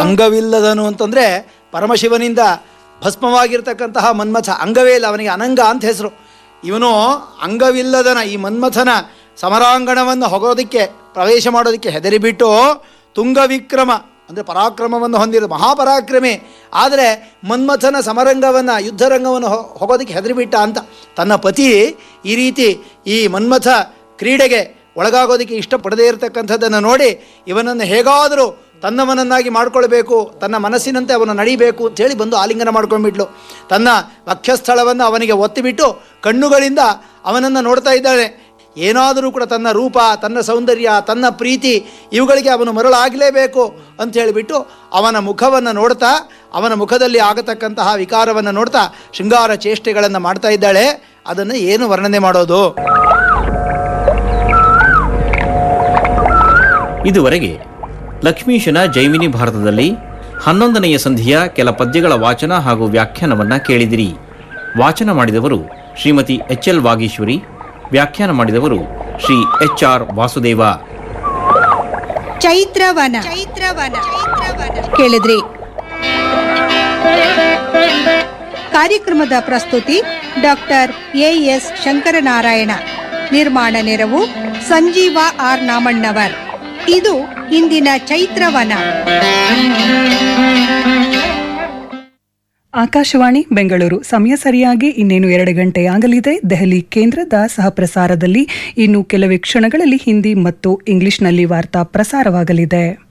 ಅಂಗವಿಲ್ಲದನು ಅಂತಂದರೆ ಪರಮಶಿವನಿಂದ ಭಸ್ಮವಾಗಿರ್ತಕ್ಕಂತಹ ಮನ್ಮಥ ಅಂಗವೇ ಇಲ್ಲ ಅವನಿಗೆ ಅನಂಗ ಅಂತ ಹೆಸರು ಇವನು ಅಂಗವಿಲ್ಲದನ ಈ ಮನ್ಮಥನ ಸಮರಾಂಗಣವನ್ನು ಹೊಗೋದಕ್ಕೆ ಪ್ರವೇಶ ಮಾಡೋದಕ್ಕೆ ಹೆದರಿಬಿಟ್ಟು ತುಂಗವಿಕ್ರಮ ಅಂದರೆ ಪರಾಕ್ರಮವನ್ನು ಹೊಂದಿರೋ ಮಹಾಪರಾಕ್ರಮಿ ಆದರೆ ಮನ್ಮಥನ ಸಮರಂಗವನ್ನು ಯುದ್ಧರಂಗವನ್ನು ಹೊ- ಹೋಗೋದಕ್ಕೆ ಹೆದರಿಬಿಟ್ಟ ಅಂತ ತನ್ನ ಪತಿ ಈ ರೀತಿ ಈ ಮನ್ಮಥ ಕ್ರೀಡೆಗೆ ಒಳಗಾಗೋದಕ್ಕೆ ಇಷ್ಟಪಡದೇ ಇರತಕ್ಕಂಥದ್ದನ್ನು ನೋಡಿ ಇವನನ್ನು ಹೇಗಾದರೂ ತನ್ನವನನ್ನಾಗಿ ಮಾಡ್ಕೊಳ್ಬೇಕು ತನ್ನ ಮನಸ್ಸಿನಂತೆ ಅವನು ನಡಿಬೇಕು ಅಂತೇಳಿ ಬಂದು ಆಲಿಂಗನ ಮಾಡ್ಕೊಂಡ್ಬಿಟ್ಲು ತನ್ನ ವಕ್ಷಸ್ಥಳವನ್ನು ಅವನಿಗೆ ಒತ್ತಿಬಿಟ್ಟು ಕಣ್ಣುಗಳಿಂದ ಅವನನ್ನು ನೋಡ್ತಾ ಇದ್ದಾಳೆ ಏನಾದರೂ ಕೂಡ ತನ್ನ ರೂಪ ತನ್ನ ಸೌಂದರ್ಯ ತನ್ನ ಪ್ರೀತಿ ಇವುಗಳಿಗೆ ಅವನು ಮರಳಾಗಲೇಬೇಕು ಅಂತ ಹೇಳಿಬಿಟ್ಟು ಅವನ ಮುಖವನ್ನು ನೋಡ್ತಾ ಅವನ ಮುಖದಲ್ಲಿ ಆಗತಕ್ಕಂತಹ ವಿಕಾರವನ್ನು ನೋಡ್ತಾ ಶೃಂಗಾರ ಚೇಷ್ಟೆಗಳನ್ನು ಮಾಡ್ತಾ ಇದ್ದಾಳೆ ಅದನ್ನು ಏನು ವರ್ಣನೆ ಮಾಡೋದು ಇದುವರೆಗೆ ಲಕ್ಷ್ಮೀಶನ ಜೈಮಿನಿ ಭಾರತದಲ್ಲಿ ಹನ್ನೊಂದನೆಯ ಸಂಧಿಯ ಕೆಲ ಪದ್ಯಗಳ ವಾಚನ ಹಾಗೂ ವ್ಯಾಖ್ಯಾನವನ್ನ ಕೇಳಿದಿರಿ ವಾಚನ ಮಾಡಿದವರು ಶ್ರೀಮತಿ ಎಚ್ ಎಲ್ ವಾಗೀಶ್ವರಿ ವ್ಯಾಖ್ಯಾನ ಮಾಡಿದವರು ಶ್ರೀ ಎಚ್ ಆರ್ ವಾಸುದೇವ ಚೈತ್ರವನ ಚೈತ್ರವನ ಕೇಳಿದ್ರಿ ಕಾರ್ಯಕ್ರಮದ ಪ್ರಸ್ತುತಿ ಡಾಕ್ಟರ್ ಎ ಎಸ್ ಶಂಕರನಾರಾಯಣ ನಿರ್ಮಾಣ ನೆರವು ಸಂಜೀವ ಆರ್ ನಾಮಣ್ಣವರ್ ಇದು ಇಂದಿನ ಚೈತ್ರವನ ಆಕಾಶವಾಣಿ ಬೆಂಗಳೂರು ಸಮಯ ಸರಿಯಾಗಿ ಇನ್ನೇನು ಎರಡು ಗಂಟೆಯಾಗಲಿದೆ ದೆಹಲಿ ಕೇಂದ್ರದ ಸಹಪ್ರಸಾರದಲ್ಲಿ ಇನ್ನು ಕೆಲವೇ ಕ್ಷಣಗಳಲ್ಲಿ ಹಿಂದಿ ಮತ್ತು ಇಂಗ್ಲಿಷ್ನಲ್ಲಿ ವಾರ್ತಾ ಪ್ರಸಾರವಾಗಲಿದೆ